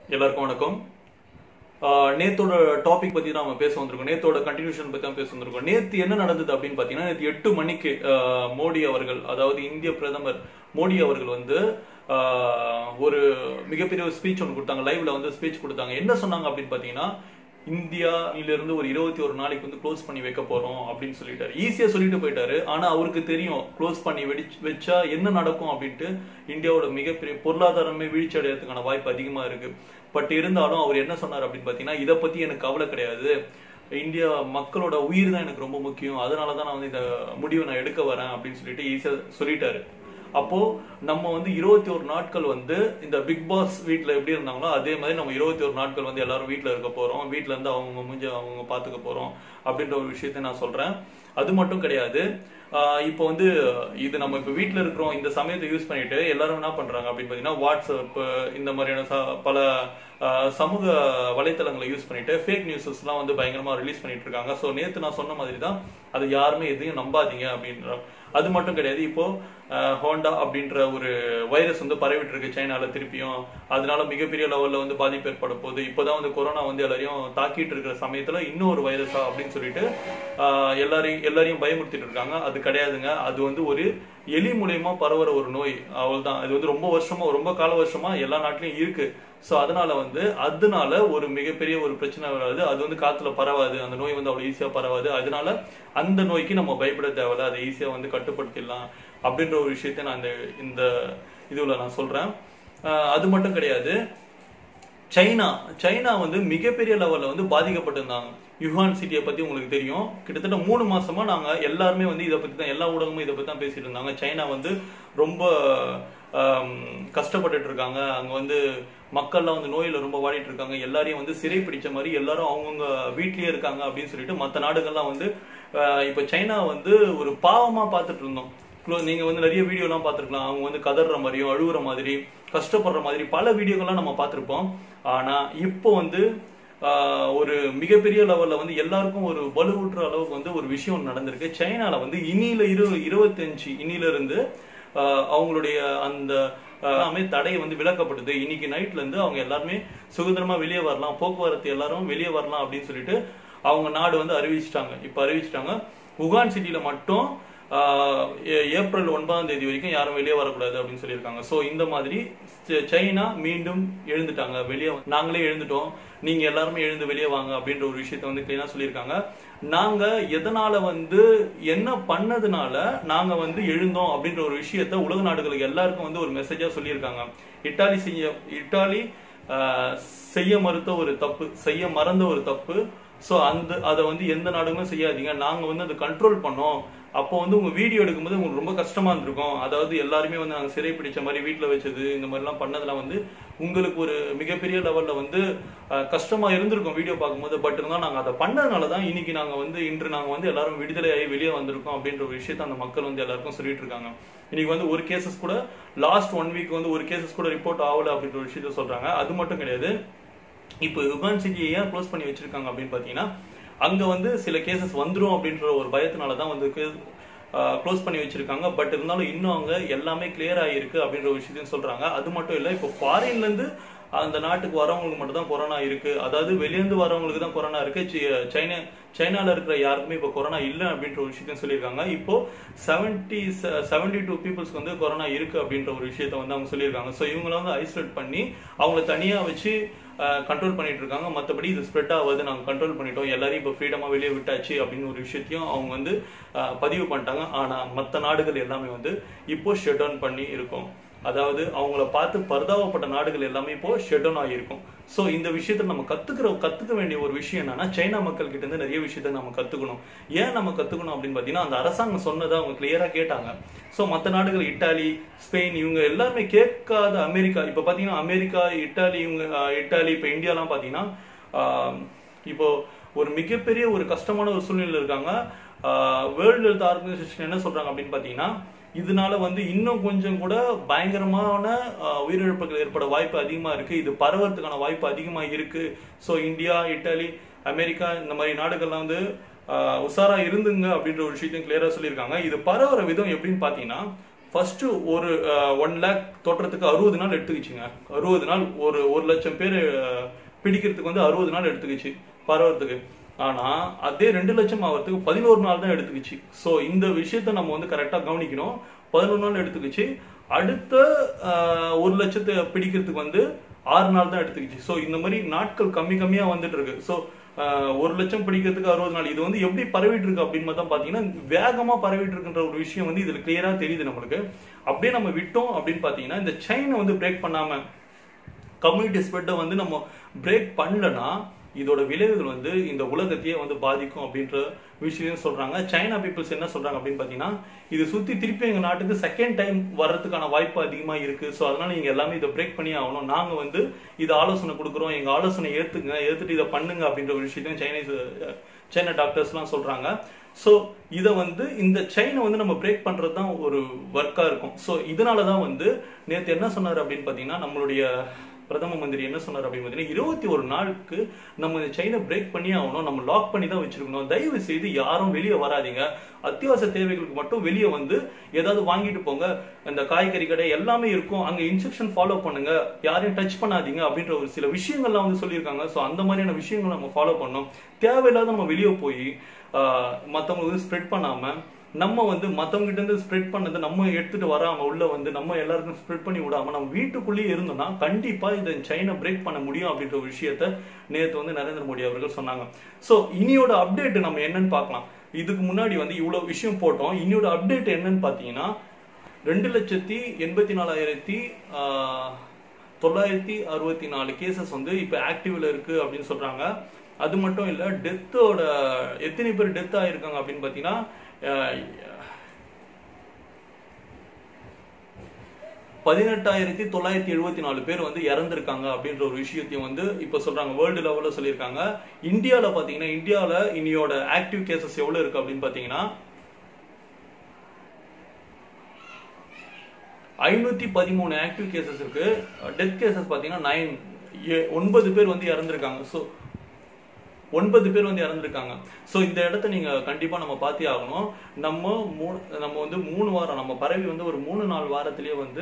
எல்லாருக்கும் வணக்கம் ஆஹ் நேத்தோட டாபிக் பத்தி தான் நம்ம பேச வந்திருக்கோம் நேத்தோட கண்டினியூஷன் பத்தி தான் பேச வந்திருக்கோம் நேத்து என்ன நடந்தது அப்படின்னு பாத்தீங்கன்னா நேத்து எட்டு மணிக்கு ஆஹ் மோடி அவர்கள் அதாவது இந்திய பிரதமர் மோடி அவர்கள் வந்து ஆஹ் ஒரு மிகப்பெரிய ஒரு ஸ்பீச் ஒன்று கொடுத்தாங்க லைவ்ல வந்து ஸ்பீச் கொடுத்தாங்க என்ன சொன்னாங்க அப்படின்னு பாத்தீங்கன்னா இந்தியாவில இருந்து ஒரு இருபத்தி ஒரு நாளைக்கு வந்து க்ளோஸ் பண்ணி வைக்க போறோம் அப்படின்னு சொல்லிட்டாரு ஈஸியா சொல்லிட்டு போயிட்டாரு ஆனா அவருக்கு தெரியும் க்ளோஸ் பண்ணி வெடிச்சு வச்சா என்ன நடக்கும் அப்படின்ட்டு இந்தியாவோட மிகப்பெரிய பொருளாதாரமே வீழ்ச்சி அடையறதுக்கான வாய்ப்பு அதிகமா இருக்கு பட் இருந்தாலும் அவர் என்ன சொன்னார் அப்படின்னு பாத்தீங்கன்னா இதை பத்தி எனக்கு கவலை கிடையாது இந்தியா மக்களோட உயிர் தான் எனக்கு ரொம்ப முக்கியம் அதனால தான் நான் வந்து இந்த முடிவை நான் எடுக்க வரேன் அப்படின்னு சொல்லிட்டு ஈஸியா சொல்லிட்டாரு அப்போ நம்ம வந்து இருபத்தி ஒரு நாட்கள் வந்து இந்த பிக் பாஸ் வீட்ல எப்படி இருந்தாங்களோ அதே மாதிரி நம்ம இருபத்தி ஒரு நாட்கள் வந்து எல்லாரும் வீட்ல இருக்க போறோம் வீட்ல இருந்து அவங்க முடிஞ்ச அவங்க பாத்துக்க போறோம் அப்படின்ற ஒரு விஷயத்த நான் சொல்றேன் அது மட்டும் கிடையாது ஆஹ் இப்போ வந்து இது நம்ம இப்போ வீட்ல இருக்கிறோம் இந்த சமயத்தை யூஸ் பண்ணிட்டு எல்லாரும் என்ன பண்றாங்க அப்படின்னு பாத்தீங்கன்னா வாட்ஸ்அப் இந்த மாதிரியான ச- பல ஆஹ் சமூக வலைத்தளங்களை யூஸ் பண்ணிட்டு ஃபேக் நியூஸஸ்லாம் வந்து பயங்கரமா ரிலீஸ் பண்ணிட்டு இருக்காங்க ஸோ நேத்து நான் சொன்ன மாதிரி தான் அது யாருமே எதையும் நம்பாதீங்க அப்படின்ற அது மட்டும் கிடையாது இப்போ ஹோண்டா அப்படின்ற ஒரு வைரஸ் வந்து பரவிட்டு இருக்கு சைனால திருப்பியும் அதனால மிகப்பெரிய லெவல்ல வந்து பாதிப்பு ஏற்பட போகுது இப்போதான் வந்து கொரோனா வந்து எல்லாரையும் தாக்கிட்டு இருக்கிற சமயத்துல இன்னொரு வைரஸா அப்படின்னு சொல்லிட்டு ஆஹ் எல்லாரையும் எல்லாரையும் பயமுறுத்திட்டு இருக்காங்க அது கிடையாதுங்க அது வந்து ஒரு எலி மூலியமா பரவுற ஒரு நோய் அவ்வளவுதான் அது வந்து ரொம்ப வருஷமா ரொம்ப கால வருஷமா எல்லா நாட்டிலயும் இருக்கு சோ அதனால வந்து அதனால ஒரு மிகப்பெரிய ஒரு பிரச்சனை வராது அது வந்து காத்துல பரவாது அந்த நோய் வந்து அவ்வளவு ஈஸியா பரவாது அதனால அந்த நோய்க்கு நம்ம பயப்பட தேவையில்ல அதை ஈஸியா வந்து கட்டுப்படுத்திடலாம் அப்படின்ற ஒரு விஷயத்தை நான் இந்த இந்த இதுல நான் சொல்றேன் ஆஹ் அது மட்டும் கிடையாது சைனா சைனா வந்து மிகப்பெரிய லெவல்ல வந்து பாதிக்கப்பட்டிருந்தாங்க யுஹான் சிட்டியை பத்தி உங்களுக்கு தெரியும் கிட்டத்தட்ட மூணு மாசமா நாங்க எல்லாருமே வந்து இதை பத்தி தான் எல்லா ஊடகமும் இதை பத்தி தான் பேசிட்டு இருந்தாங்க சைனா வந்து ரொம்ப ஆம், கஷ்டப்பட்டுட்டு இருக்காங்க அங்க வந்து மக்கள்லாம் வந்து நோயில ரொம்ப வாடிட்டு இருக்காங்க எல்லாரையும் வந்து சிறை பிடிச்ச மாதிரி எல்லாரும் அவங்கவுங்க வீட்லயே இருக்காங்க அப்படின்னு சொல்லிட்டு மத்த நாடுகள்லாம் வந்து ஆஹ், இப்ப சைனா வந்து ஒரு பாவமா பார்த்துட்டு இருந்தோம் Clo- நீங்க வந்து நிறைய வீடியோ எல்லாம் பார்த்திருக்கலாம் அவங்க வந்து கதற மாதிரியும் அழுகுற மாதிரி கஷ்டப்படுற மாதிரி பல வீடியோக்கள்லாம் நம்ம பார்த்திருப்போம் ஆனா இப்போ வந்து ஆஹ், ஒரு மிகப்பெரிய லெவல்ல வந்து எல்லாருக்கும் ஒரு வலுவூட்டுற அளவுக்கு வந்து ஒரு விஷயம் ஒண்ணு நடந்திருக்கு சைனால வந்து இனியில இரு இருபத்தஞ்சு இனியில இருந்து ஆஹ், அவங்களுடைய அந்த ஆஹ், எல்லாமே தடை வந்து விலக்கப்பட்டது இன்னைக்கு நைட்ல இருந்து அவங்க எல்லாருமே சுதந்திரமா வெளியே வரலாம் போக்குவரத்து எல்லாரும் வெளியே வரலாம் அப்படின்னு சொல்லிட்டு அவங்க நாடு வந்து அறிவிச்சிட்டாங்க இப்ப அறிவிச்சிட்டாங்க உகான் சிட்டில மட்டும் ஆஹ் ஏ- ஏப்ரல் ஒன்பதாம் தேதி வரைக்கும் யாரும் வெளியே வரக்கூடாது அப்படின்னு சொல்லியிருக்காங்க சோ இந்த மாதிரி ச- சைனா மீண்டும் எழுந்துட்டாங்க வெளியே வந்து- நாங்களே எழுந்துட்டோம் நீங்க எல்லாருமே எழுந்து வெளியே வாங்க அப்படின்ற ஒரு விஷயத்த வந்து கிளீனா சொல்லியிருக்காங்க நாங்க எதனால வந்து என்ன பண்ணதுனால நாங்க வந்து எழுந்தோம் அப்படின்ற ஒரு விஷயத்த உலக நாடுகளுக்கு எல்லாருக்கும் வந்து ஒரு மெசேஜா சொல்லியிருக்காங்க இட்டாலி செய்ய இட்டாலி ஆஹ், செய்ய மறுத்த ஒரு தப்பு செய்ய மறந்த ஒரு தப்பு சோ அந்த அதை வந்து எந்த நாடுமே செய்யாதீங்க நாங்க வந்து அதை கண்ட்ரோல் பண்ணோம் அப்போ வந்து உங்க வீடியோ எடுக்கும்போது உங்களுக்கு ரொம்ப கஷ்டமா இருந்திருக்கும் அதாவது எல்லாருமே வந்து நாங்க சிறை பிடிச்ச மாதிரி வீட்ல வச்சது இந்த மாதிரிலாம் பண்ணதெல்லாம் வந்து உங்களுக்கு ஒரு மிகப்பெரிய லெவல்ல வந்து அஹ், கஷ்டமா இருந்திருக்கும் வீடியோ பார்க்கும்போது பட் இருந்தாலும் நாங்க அதை பண்ணதுனால தான் இன்னைக்கு நாங்க வந்து இன்று நாங்க வந்து எல்லாரும் விடுதலையாகி வெளியே வந்திருக்கோம் அப்படின்ற ஒரு விஷயத்த அந்த மக்கள் வந்து எல்லாருக்கும் சொல்லிட்டு இருக்காங்க இன்னைக்கு வந்து ஒரு கேசஸ் கூட லாஸ்ட் ஒன் வீக் வந்து ஒரு கேசஸ் கூட ரிப்போர்ட் ஆகல அப்படின்ற ஒரு விஷயத்த சொல்றாங்க அது மட்டும் கிடையாது இப்போ யுகான் சிட்டியை ஏன் க்ளோஸ் பண்ணி வச்சிருக்காங்க அப்படின்னு பாத்தீங்கன்னா அங்க வந்து சில கேசஸ் வந்துரும் அப்படின்ற ஒரு பயத்தினால தான் வந்து க்ளோஸ் பண்ணி வச்சிருக்காங்க பட் இருந்தாலும் இன்னும் அவங்க எல்லாமே கிளியர் ஆகிருக்கு அப்படின்ற ஒரு விஷயத்தையும் சொல்றாங்க அது மட்டும் இல்ல இப்போ ஃபாரின்ல இருந்து அந்த நாட்டுக்கு வரவங்களுக்கு மட்டும் தான் கொரோனா இருக்கு அதாவது வெளியிருந்து வரவங்களுக்கு தான் கொரோனா இருக்கு சி- சைனா சைனால இருக்கிற யாருக்குமே இப்போ கொரோனா இல்லை அப்படின்ற ஒரு விஷயத்தையும் சொல்லியிருக்காங்க இப்போ செவன்டி செவன்டி டூ பீப்புள்ஸ்க்கு வந்து கொரோனா இருக்கு அப்படின்ற ஒரு விஷயத்த வந்து அவங்க சொல்லியிருக்காங்க ஸோ இவங்கள வந்து ஐசோலேட் பண்ணி அவங்கள தனியா வச்சு கண்ட்ரோல் பண்ணிட்டு இருக்காங்க மற்றபடி இது ஸ்ப்ரெட் ஆகாது நாங்கள் கண்ட்ரோல் பண்ணிட்டோம் எல்லாரையும் இப்போ ஃப்ரீடமாக வெளியே விட்டாச்சு அப்படின்னு ஒரு விஷயத்தையும் அவங்க வந்து அஹ், பதிவு பண்ணிட்டாங்க ஆனால் மற்ற நாடுகள் எல்லாமே வந்து இப்போ ஷட் டவுன் பண்ணி இருக்கும் அதாவது அவங்கள பார்த்து பரிதாபப்பட்ட நாடுகள் எல்லாமே இப்போ ஷட் டவுன் ஆகியிருக்கும் ஸோ இந்த விஷயத்த நம்ம கத்துக்கிற கத்துக்க வேண்டிய ஒரு விஷயம் என்னன்னா சைனா மக்கள் கிட்ட இருந்து நிறைய விஷயத்த நம்ம கத்துக்கணும் ஏன் நம்ம கத்துக்கணும் அப்படின்னு பார்த்தீங்கன்னா அந்த அரசாங்கம் சொன்னதை அவங்க கிளியரா கேட்டாங்க ஸோ மற்ற நாடுகள் இட்டாலி ஸ்பெயின் இவங்க எல்லாருமே கேட்காத அமெரிக்கா இப்போ பார்த்தீங்கன்னா அமெரிக்கா இட்டாலி இவங்க அஹ், இட்டாலி இப்போ இந்தியாலாம் பார்த்தீங்கன்னா ஆஹ், இப்போ ஒரு மிகப்பெரிய ஒரு கஷ்டமான ஒரு சூழ்நிலையில் இருக்காங்க வேர்ல்டு ஹெல்த் ஆர்கனைசேஷன் என்ன சொல்றாங்க அப்படின்னு பார்த்தீங்கன்னா இதனால வந்து இன்னும் கொஞ்சம் கூட பயங்கரமான ஆஹ், உயிரிழப்புகள் ஏற்பட வாய்ப்பு அதிகமா இருக்கு இது பரவறதுக்கான வாய்ப்பு அதிகமா இருக்கு ஸோ இந்தியா இட்டாலி அமெரிக்கா இந்த மாதிரி நாடுகள்லாம் வந்து ஆஹ், உஷாரா இருந்துங்க அப்படின்ற ஒரு விஷயத்தையும் கிளியரா சொல்லியிருக்காங்க இது பரவுற விதம் எப்படின்னு பாத்தீங்கன்னா ஃபர்ஸ்ட் ஒரு ஒன் லேக் தோற்றத்துக்கு அறுபது நாள் எடுத்துக்கிச்சுங்க அறுபது நாள் ஒரு ஒரு லட்சம் பேர் பிடிக்கிறதுக்கு வந்து அறுபது நாள் எடுத்துக்கிச்சு பரவறதுக்கு ஆனா அதே ரெண்டு லட்சம் ஆகிறதுக்கு பதினோரு நாள் தான் எடுத்துக்கிச்சு ஸோ இந்த விஷயத்த நம்ம வந்து கரெக்டாக கவனிக்கணும் பதினோரு நாள் எடுத்துக்கிச்சு அடுத்த ஆஹ், ஒரு லட்சத்தை பிடிக்கிறதுக்கு வந்து ஆறு நாள் தான் எடுத்துக்கிச்சு ஸோ இந்த மாதிரி நாட்கள் கம்மி கம்மியா வந்துட்டு இருக்கு ஸோ ஒரு லட்சம் பிடிக்கிறதுக்கு அறுபது நாள் இது வந்து எப்படி பரவிட்டு இருக்கு அப்படின்னு தான் பாத்தீங்கன்னா வேகமா பரவிட்டு இருக்குன்ற ஒரு விஷயம் வந்து இதுல கிளியரா தெரியுது நம்மளுக்கு அப்படியே நம்ம விட்டோம் அப்படின்னு பாத்தீங்கன்னா இந்த செயினை வந்து பிரேக் பண்ணாம கம்யூனிட்டி ஸ்ப்ரெட்டை வந்து நம்ம பிரேக் பண்ணலனா இதோட விளைவுகள் வந்து இந்த உலகத்தையே வந்து பாதிக்கும் அப்படின்ற விஷயம் சொல்றாங்க சைனா பீப்புள்ஸ் என்ன சொல்றாங்க அப்படின்னு பாத்தீங்கன்னா இது சுத்தி திருப்பி எங்க நாட்டுக்கு செகண்ட் டைம் வர்றதுக்கான வாய்ப்பு அதிகமா இருக்கு ஸோ அதனால நீங்க எல்லாமே இதை பிரேக் பண்ணி ஆகணும் நாங்க வந்து இது ஆலோசனை கொடுக்குறோம் எங்க ஆலோசனை ஏத்துங்க ஏத்துட்டு இதை பண்ணுங்க அப்படின்ற ஒரு விஷயத்தையும் சைனீஸ் சைனா டாக்டர்ஸ்லாம் சொல்றாங்க ஸோ இதை வந்து இந்த செயினை வந்து நம்ம பிரேக் பண்றது தான் ஒரு ஒர்க்கா இருக்கும் ஸோ இதனால தான் வந்து நேற்று என்ன சொன்னார் அப்படின்னு பார்த்தீங்கன்னா நம்மளுடைய பிரதம மந்திரி என்ன சொன்னார் அப்படின்னு பார்த்தீங்கன்னா இருபத்தி ஒரு நாளுக்கு நம்ம இந்த செயினை பிரேக் பண்ணி ஆகணும் நம்ம லாக் பண்ணி தான் வச்சிருக்கணும் தயவு செய்து யாரும் வெளியே வராதீங்க அத்தியாவசிய தேவைகளுக்கு மட்டும் வெளியே வந்து ஏதாவது வாங்கிட்டு போங்க இந்த காய்கறி கடை எல்லாமே இருக்கும் அங்க இன்ஸ்ட்ரக்ஷன் ஃபாலோ பண்ணுங்க யாரையும் டச் பண்ணாதீங்க அப்படின்ற ஒரு சில விஷயங்கள்லாம் வந்து சொல்லியிருக்காங்க ஸோ அந்த மாதிரியான விஷயங்களை நம்ம ஃபாலோ பண்ணோம் தேவையில்லாத நம்ம வெளியே போய் மற்றவங்களுக்கு வந்து ஸ்ப்ரெட் பண்ணாம நம்ம வந்து மத்தவங்க கிட்ட இருந்து ஸ்ப்ரெட் பண்ணது நம்ம எடுத்துட்டு வராம உள்ள வந்து நம்ம எல்லாருக்கும் ஸ்ப்ரெட் பண்ணி விடாம நம்ம வீட்டுக்குள்ளேயே இருந்தோம்னா கண்டிப்பா இதை சைனா பிரேக் பண்ண முடியும் அப்படின்ற ஒரு விஷயத்த நேத்து வந்து நரேந்திர மோடி அவர்கள் சொன்னாங்க சோ இனியோட அப்டேட் நம்ம என்னன்னு பார்க்கலாம் இதுக்கு முன்னாடி வந்து இவ்வளவு விஷயம் போட்டோம் இனியோட அப்டேட் என்னன்னு பாத்தீங்கன்னா ரெண்டு லட்சத்தி எண்பத்தி நாலாயிரத்தி ஆஹ், தொள்ளாயிரத்தி அறுபத்தி நாலு கேசஸ் வந்து இப்போ ஆக்டிவ்ல இருக்கு அப்படின்னு சொல்றாங்க அது மட்டும் இல்ல டெத்தோட எத்தனை பேர் டெத் ஆயிருக்காங்க அப்படின்னு பாத்தீங்கன்னா ஆஹ், பதினெட்டாயிரத்தி தொள்ளாயிரத்தி எழுபத்தி நாலு பேர் வந்து இறந்திருக்காங்க அப்படின்ற ஒரு விஷயத்தையும் வந்து இப்ப சொல்றாங்க வேர்ல்டு லெவல்ல சொல்லியிருக்காங்க இந்தியால பாத்தீங்கன்னா இந்தியால இனியோட ஆக்டிவ் கேசஸ் எவ்வளவு இருக்கு அப்படின்னு பாத்தீங்கன்னா ஐநூத்தி பதிமூணு ஆக்டிவ் கேசஸ் இருக்கு டெத் கேசஸ் பாத்தீங்கன்னா நைன் ஒன்பது பேர் வந்து இறந்திருக்காங்க ஸோ ஒன்பது பேர் வந்து இறந்திருக்காங்க ஸோ இந்த இடத்த நீங்க கண்டிப்பா நம்ம பார்த்தே ஆகணும் நம்ம மூணு நம்ம வந்து மூணு வாரம் நம்ம பரவி வந்து ஒரு மூணு நாலு வாரத்திலேயே வந்து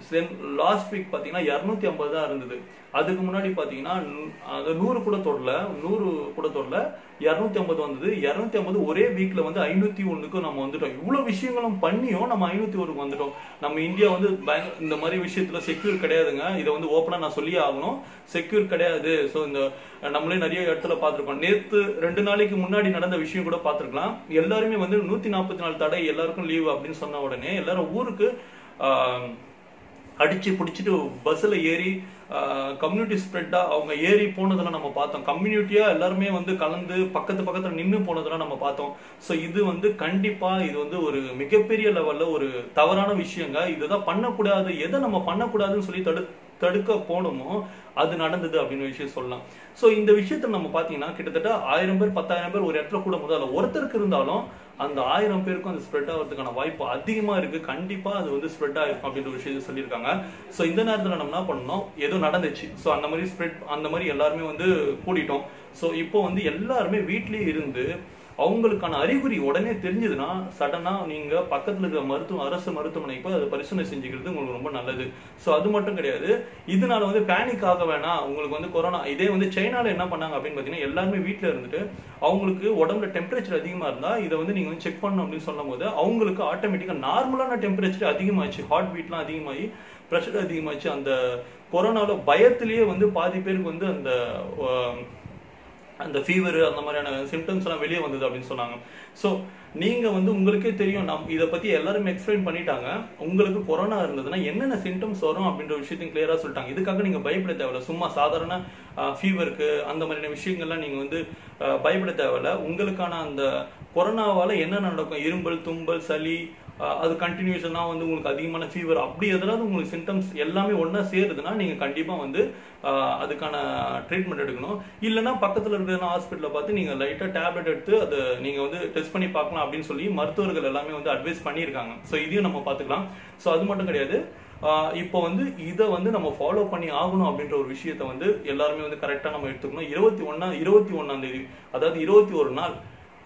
லாஸ்ட் வீக் பாத்தீங்கன்னா இரநூத்தி ஐம்பது தான் இருந்தது அதுக்கு முன்னாடி பாத்தீங்கன்னா நூ- அது நூறு கூட தொடல நூறு கூட தொடல இரநூத்தி ஐம்பது வந்தது இரநூத்தி ஐம்பது ஒரே வீக்ல வந்து ஐநூத்தி ஒண்ணுக்கு நம்ம வந்துட்டோம் இவ்வளவு விஷயங்களும் பண்ணியும் நம்ம ஐநூத்தி ஒருக்கு வந்துட்டோம் நம்ம இந்தியா வந்து பயங்க- இந்த மாதிரி விஷயத்துல செக்யூர் கிடையாதுங்க இதை வந்து ஓப்பனா நான் சொல்லியே ஆகணும் செக்யூர் கிடையாது ஸோ இந்த நம்மளே நிறைய இடத்துல பார்த்திருக்கோம் நேத்து ரெண்டு நாளைக்கு முன்னாடி நடந்த விஷயம் கூட பார்த்திருக்கலாம் எல்லாருமே வந்து நூத்தி நாற்பத்தி நாலு தடை எல்லாருக்கும் லீவ் அப்படின்னு சொன்ன உடனே எல்லாரும் ஊருக்கு ஆஹ், அடிச்சு பிடிச்சிட்டு பஸ்ல ஏறி கம்யூனிட்டி ஸ்ப்ரெட்டா அவங்க ஏறி போனதெல்லாம் நம்ம பார்த்தோம் கம்யூனிட்டியா எல்லாருமே வந்து கலந்து பக்கத்து பக்கத்துல நின்னு போனதெல்லாம் நம்ம பார்த்தோம் சோ இது வந்து கண்டிப்பா இது வந்து ஒரு மிகப்பெரிய லெவல்ல ஒரு தவறான விஷயங்க இதுதான் பண்ணக்கூடாது எதை நம்ம பண்ணக்கூடாதுன்னு சொல்லி தடு தடுக்க போனோமோ அது நடந்தது அப்படின்னு விஷயம் சொல்லலாம் சோ இந்த விஷயத்த நம்ம பாத்தீங்கன்னா கிட்டத்தட்ட ஆயிரம் பேர் பத்தாயிரம் பேர் ஒரு இடத்துல கூட முதல்ல ஒருத்தருக்கு இருந்தாலும் அந்த ஆயிரம் பேருக்கும் அது ஸ்ப்ரெட் ஆகிறதுக்கான வாய்ப்பு அதிகமா இருக்கு கண்டிப்பா அது வந்து ஸ்ப்ரெட் ஆயிருக்கும் அப்படின்ற ஒரு விஷயத்தை சொல்லியிருக்காங்க சோ இந்த நேரத்துல நம்ம என்ன பண்ணோம் ஏதோ நடந்துச்சு சோ அந்த மாதிரி ஸ்ப்ரெட் அந்த மாதிரி எல்லாருமே வந்து கூடிட்டோம் சோ இப்போ வந்து எல்லாருமே வீட்லயே இருந்து அவங்களுக்கான அறிகுறி உடனே தெரிஞ்சதுன்னா சடனா நீங்க பக்கத்துல இருக்கிற மருத்துவ அரசு மருத்துவமனைக்கு போய் அதை பரிசோதனை செஞ்சுக்கிறது உங்களுக்கு ரொம்ப நல்லது சோ அது மட்டும் கிடையாது இதனால வந்து பேனிக் ஆக வேணாம் உங்களுக்கு வந்து கொரோனா இதே வந்து சைனால என்ன பண்ணாங்க அப்படின்னு பாத்தீங்கன்னா எல்லாருமே வீட்ல இருந்துட்டு அவங்களுக்கு உடம்புல டெம்பரேச்சர் அதிகமா இருந்தா இதை வந்து நீங்க வந்து செக் பண்ணணும் அப்படின்னு சொல்லும் போது அவங்களுக்கு ஆட்டோமேட்டிக்கா நார்மலான டெம்பரேச்சர் அதிகமாச்சு ஹார்ட் பீட்லாம் அதிகமாகி ப்ரெஷர் அதிகமாச்சு அந்த கொரோனால பயத்திலேயே வந்து பாதி பேருக்கு வந்து அந்த ஆஹ், அந்த ஃபீவர் அந்த மாதிரியான சிம்டம்ஸ் எல்லாம் வெளியே வந்தது அப்படின்னு சொன்னாங்க ஸோ நீங்க வந்து உங்களுக்கே தெரியும் நம் இதை பத்தி எல்லாருமே எக்ஸ்பிளைன் பண்ணிட்டாங்க உங்களுக்கு கொரோனா இருந்ததுன்னா என்னென்ன சிம்டம்ஸ் வரும் அப்படின்ற விஷயத்தையும் கிளியரா சொல்லிட்டாங்க இதுக்காக நீங்க பயப்பட தேவையில்ல சும்மா சாதாரண ஃபீவருக்கு அந்த மாதிரியான விஷயங்கள்லாம் நீங்க வந்து அஹ், பயப்பட தேவையில்ல உங்களுக்கான அந்த கொரோனாவால என்ன நடக்கும் இரும்பல் தும்பல் சளி அஹ் அது கண்டினியூஷனா வந்து உங்களுக்கு அதிகமான ஃபீவர் அப்படி எதாவது உங்களுக்கு சிம்டம்ஸ் எல்லாமே ஒண்ணா சேருதுன்னா நீங்க கண்டிப்பா வந்து அஹ், அதுக்கான ட்ரீட்மெண்ட் எடுக்கணும் இல்லைன்னா பக்கத்துல இருக்கிற ஹாஸ்பிட்டல பார்த்து நீங்க லைட்டா டேப்லெட் எடுத்து அதை நீங்க வந்து டெஸ்ட் பண்ணி பார்க்கலாம் அப்படின்னு சொல்லி மருத்துவர்கள் எல்லாமே வந்து அட்வைஸ் பண்ணியிருக்காங்க ஸோ இதையும் நம்ம பார்த்துக்கலாம் ஸோ அது மட்டும் கிடையாது ஆஹ் இப்போ வந்து இதை வந்து நம்ம ஃபாலோ பண்ணி ஆகணும் அப்படின்ற ஒரு விஷயத்த வந்து எல்லாருமே வந்து கரெக்டாக நம்ம எடுத்துக்கணும் இருபத்தி ஒன்னா இருபத்தி ஒன்னாம் தேதி அதாவது இருபத்தி ஒரு நாள்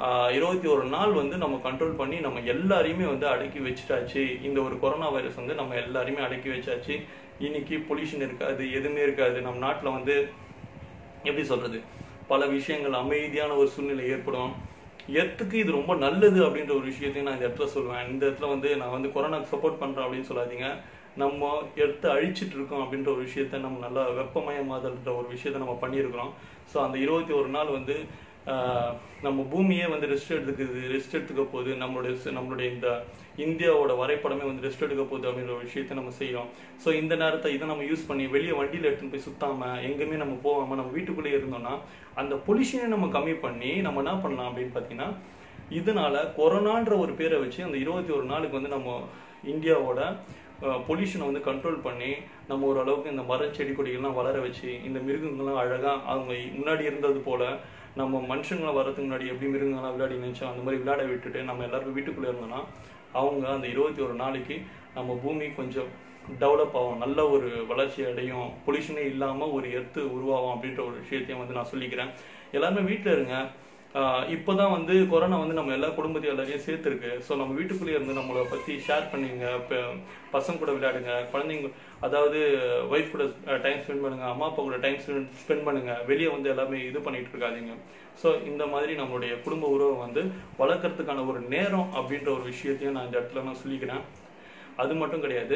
இருபத்தி ஒரு நாள் வந்து நம்ம கண்ட்ரோல் பண்ணி நம்ம எல்லாரையுமே வந்து அடக்கி வச்சுட்டாச்சு இந்த ஒரு கொரோனா வைரஸ் வந்து நம்ம எல்லாரையுமே அடக்கி வச்சாச்சு இன்னைக்கு பொல்யூஷன் இருக்காது எதுவுமே இருக்காது நம்ம நாட்டில் வந்து எப்படி சொல்றது பல விஷயங்கள் அமைதியான ஒரு சூழ்நிலை ஏற்படும் எர்த்துக்கு இது ரொம்ப நல்லது அப்படின்ற ஒரு விஷயத்தையும் நான் இந்த இடத்துல சொல்லுவேன் இந்த இடத்துல வந்து நான் வந்து கொரோனாக்கு சப்போர்ட் பண்றேன் அப்படின்னு சொல்லாதீங்க நம்ம எர்த்தை அழிச்சிட்டு இருக்கோம் அப்படின்ற ஒரு விஷயத்த நம்ம நல்லா வெப்பமயமாதல்ன்ற ஒரு விஷயத்த நம்ம பண்ணியிருக்கிறோம் ஸோ அந்த இருபத்தி ஒரு நாள் வந்து ஆஹ், நம்ம பூமியே வந்து ரெஸ்ட் எடுத்துக்குது ரெஸ்ட் எடுத்துக்க போகுது நம்மளுடைய ச- நம்மளுடைய இந்த இந்தியாவோட வரைபடமே வந்து ரெஸ்ட் எடுக்க போகுது அப்படின்ற ஒரு விஷயத்த நம்ம செய்யறோம் ஸோ இந்த நேரத்தை இதை நம்ம யூஸ் பண்ணி வெளியே வண்டியில் எடுத்துன்னு போய் சுத்தாம எங்கேயுமே நம்ம போகாம நம்ம வீட்டுக்குள்ளேயே இருந்தோம்னா அந்த பொல்யூஷனை நம்ம கம்மி பண்ணி நம்ம என்ன பண்ணலாம் அப்படின்னு பார்த்தீங்கன்னா இதனால கொரோனான்ற ஒரு பேரை வச்சு அந்த இருபத்தி ஒரு நாளுக்கு வந்து நம்ம இந்தியாவோட பொல்யூஷனை வந்து கண்ட்ரோல் பண்ணி நம்ம ஓரளவுக்கு இந்த மரம் செடி கொடிகள்லாம் வளர வச்சு இந்த மிருகங்கள்லாம் அழகா அவங்க முன்னாடி இருந்தது போல நம்ம மனுஷங்களை வர்றதுக்கு முன்னாடி எப்படி மிருகங்கள்லாம் விளையாடி நினைச்சோம் அந்த மாதிரி விளையாட விட்டுட்டு நம்ம எல்லாரும் வீட்டுக்குள்ள இருந்தோம்னா அவங்க அந்த இருபத்தி ஒரு நாளைக்கு நம்ம பூமி கொஞ்சம் டெவலப் ஆகும் நல்ல ஒரு வளர்ச்சி அடையும் பொல்யூஷனே இல்லாம ஒரு எர்த்து உருவாகும் அப்படின்ற ஒரு விஷயத்தையும் வந்து நான் சொல்லிக்கிறேன் எல்லாருமே வீட்டில் இருங்க ஆஹ் இப்போதான் வந்து கொரோனா வந்து நம்ம எல்லா குடும்பத்தையும் எல்லாரையும் சேர்த்துருக்கு ஸோ நம்ம வீட்டுக்குள்ளேயே இருந்து நம்மளை பற்றி ஷேர் பண்ணுங்க இப்போ பசங்க கூட விளையாடுங்க குழந்தைங்க அதாவது ஒய்ஃப் கூட டைம் ஸ்பெண்ட் பண்ணுங்க அம்மா அப்பா கூட டைம் ஸ்பெண்ட் பண்ணுங்க வெளியே வந்து எல்லாமே இது பண்ணிட்டு இருக்காதீங்க ஸோ இந்த மாதிரி நம்மளுடைய குடும்ப உறவை வந்து வளர்க்கறதுக்கான ஒரு நேரம் அப்படின்ற ஒரு விஷயத்தையும் நான் இந்த இடத்துல நான் சொல்லிக்கிறேன் அது மட்டும் கிடையாது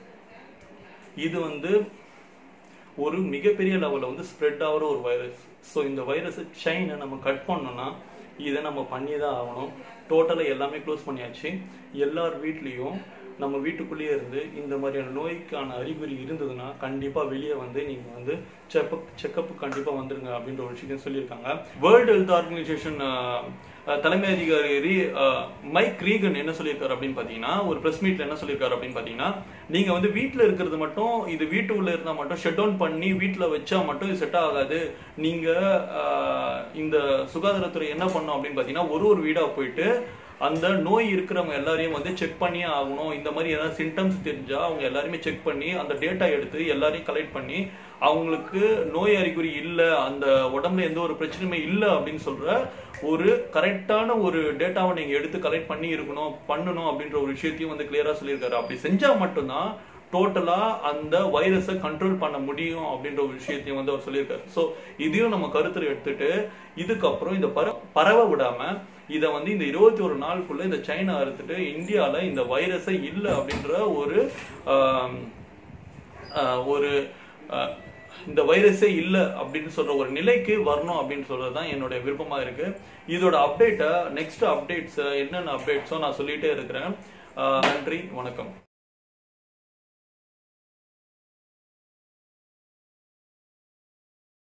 இது வந்து ஒரு மிகப்பெரிய லெவலில் வந்து ஸ்ப்ரெட் ஆகிற ஒரு வைரஸ் ஸோ இந்த வைரஸ் செயினை நம்ம கட் பண்ணோம்னா இதை நம்ம பண்ணி தான் ஆகணும் டோட்டலாக எல்லாமே க்ளோஸ் பண்ணியாச்சு எல்லார் வீட்லேயும் நம்ம வீட்டுக்குள்ளேயே இருந்து இந்த மாதிரியான நோய்க்கான அறிகுறி இருந்ததுன்னா கண்டிப்பாக வெளியே வந்து நீங்கள் வந்து செக்கப் செக்கப் கண்டிப்பாக வந்துருங்க அப்படின்ற ஒரு விஷயம் சொல்லியிருக்காங்க வேர்ல்டு ஹெல்த் ஆர்கனைசேஷன் தலைமை அதிகாரி ரீ- அஹ், மைக் ரீகன் என்ன சொல்லியிருக்காரு அப்படின்னு பார்த்தீங்கன்னா ஒரு பிரஸ் மீட்ல என்ன சொல்லியிருக்காரு அப்படின்னு பார்த்தீங்கன்னா நீங்க வந்து வீட்டில் இருக்கிறது மட்டும் இது வீட்டுக்குள்ள இருந்தால் மட்டும் ஷட் டவுன் பண்ணி வீட்டில் வச்சா மட்டும் இது செட் ஆகாது நீங்க அஹ், இந்த சுகாதாரத்துறை என்ன பண்ணும் அப்படின்னு பார்த்தீங்கன்னா ஒரு ஒரு வீடா போயிட்டு அந்த நோய் இருக்கிறவங்க எல்லாரையும் வந்து செக் பண்ணியே ஆகணும் இந்த மாதிரி ஏதாவது சிம்டம்ஸ் தெரிஞ்சா அவங்க எல்லாருமே செக் பண்ணி அந்த டேட்டா எடுத்து எல்லாரையும் கலெக்ட் பண்ணி அவங்களுக்கு நோய் அறிகுறி இல்லை அந்த உடம்புல எந்த ஒரு பிரச்சனையுமே இல்லை அப்படின்னு சொல்ற ஒரு கரெக்டான ஒரு டேட்டாவை நீங்க எடுத்து கலெக்ட் பண்ணி இருக்கணும் பண்ணணும் அப்படின்ற ஒரு விஷயத்தையும் வந்து கிளியரா சொல்லியிருக்காரு அப்படி செஞ்சா மட்டும்தான் டோட்டலா அந்த வைரஸை கண்ட்ரோல் பண்ண முடியும் அப்படின்ற ஒரு விஷயத்தையும் வந்து அவர் சொல்லியிருக்காரு ஸோ இதையும் நம்ம கருத்துல எடுத்துட்டு இதுக்கப்புறம் இந்த பர பரவ விடாம இதை வந்து இந்த இருபத்தி ஒரு நாளுக்குள்ள இந்த சைனா அறுத்துட்டு இந்தியால இந்த வைரஸை இல்லை அப்படின்ற ஒரு ஆம், ஆஹ், ஒரு ஆஹ், இந்த வைரஸே இல்லை அப்படின்னு சொல்ற ஒரு நிலைக்கு வரணும் அப்படின்னு சொல்றது தான் என்னோட விருப்பமா இருக்கு இதோட அப்டேட்டை நெக்ஸ்ட் அப்டேட்ஸ் என்னென்ன அப்டேட்ஸோ நான் சொல்லிட்டே இருக்கிறேன் ஆஹ், நன்றி வணக்கம்